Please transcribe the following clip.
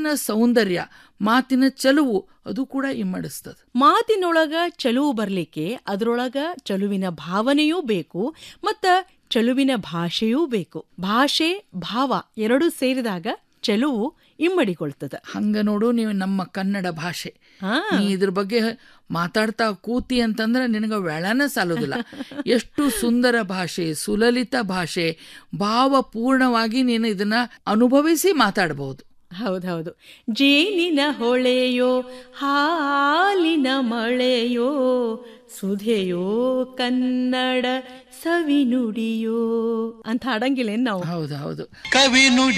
ಮಾತಿನ ಸೌಂದರ್ಯ ಮಾತಿನ ಚಲುವು ಅದು ಕೂಡ ಇಮ್ಮಡಿಸ್ತದೆ ಮಾತಿನೊಳಗ ಚಲುವು ಬರ್ಲಿಕ್ಕೆ ಅದರೊಳಗ ಚಲುವಿನ ಭಾವನೆಯೂ ಬೇಕು ಮತ್ತ ಚಲುವಿನ ಭಾಷೆಯೂ ಬೇಕು ಭಾಷೆ ಭಾವ ಎರಡೂ ಸೇರಿದಾಗ ಚಲುವು ಇಮ್ಮಡಿಗೊಳ್ತದ ಹಂಗ ನೋಡು ನೀವು ನಮ್ಮ ಕನ್ನಡ ಭಾಷೆ ಹಾ ನೀ ಇದ್ರ ಬಗ್ಗೆ ಮಾತಾಡ್ತಾ ಕೂತಿ ಅಂತಂದ್ರೆ ನಿನಗೆ ವ್ಯಾಳನ ಸಾಲೋದಿಲ್ಲ ಎಷ್ಟು ಸುಂದರ ಭಾಷೆ ಸುಲಲಿತ ಭಾಷೆ ಭಾವಪೂರ್ಣವಾಗಿ ನೀನು ಇದನ್ನ ಅನುಭವಿಸಿ ಮಾತಾಡಬಹುದು ಹೌದೌದು ಜೇನಿನ ಹೊಳೆಯೋ ಹಾಲಿನ ಮಳೆಯೋ ಸುಧೆಯೋ ಕನ್ನಡ ಸವಿನುಡಿಯೋ ಅಂತ ಹಾಡಂಗಿಲ್ಲೇನ್ ನಾವು ಹೌದು ಹೌದು ಕವಿ ನುಡಿ